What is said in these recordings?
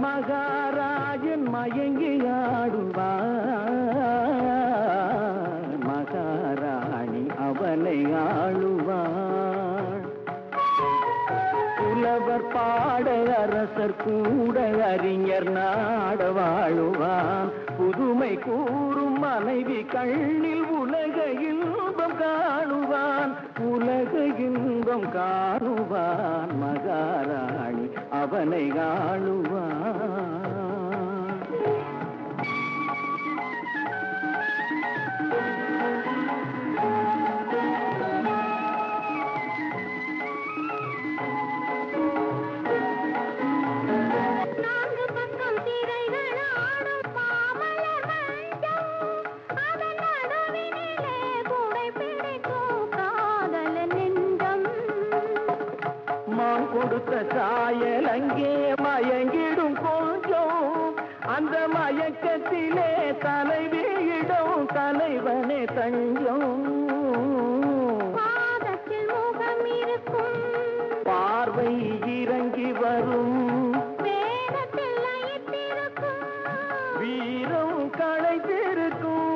மகாராஜன் மயங்கி ஆடுவார் மகாராணி அவனை ஆளுவார் புலவர் பாட அரசர் கூட அறிஞர் நாட வாழுவான் புதுமை கூறும் மனைவி கண்ணில் உலக இன்பம் காணுவான் உலக இன்பம் காணுவான் மகாராணி அவனை ஆளுவான் நான்கு பக்கம் திரைகள் ஆடும் மாமலர் மஞ்சம் அதன் நடுவினிலே கூடை பிடிக்கும் காதல நெஞ்சம் மான் கொடுத்த சாயல் அங்கே மயங்கிடும் கொஞ்சம் அந்த மயக்கத்திலே தலைவியிடம் தலைவனே தஞ்சம் பாதத்தில் முகம் இருக்கும் பார்வை இறங்கி வரும் வேதத்தில் லயித்திருக்கும் வீரம் களைத்திருக்கும்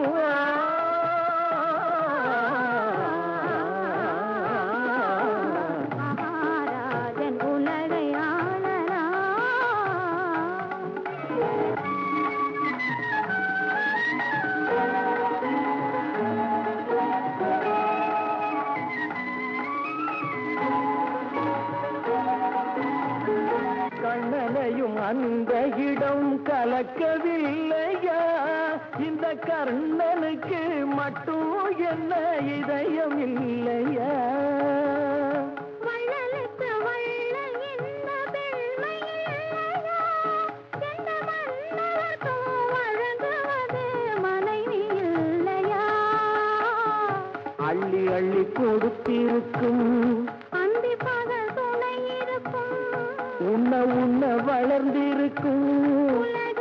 மகாராஜன் உலகை ஆளலாம் கண்ணனையும் அந்த இடம் கலக்கவில்லையா இந்த கர்ணனுக்கு மட்டும் என்ன இதயம் இல்லையா வள்ளலுக்கு வள்ளல் என்ன பெண்மை இல்லையா? எந்த மன்னவர்க்கும் வழங்குவது மனைவி இல்லையா? அள்ளி அள்ளி கொடுத்திருக்கும் அந்தி பகல் துணை இருக்கும் உண்ண உண்ண வளர்ந்திருக்கும் உலக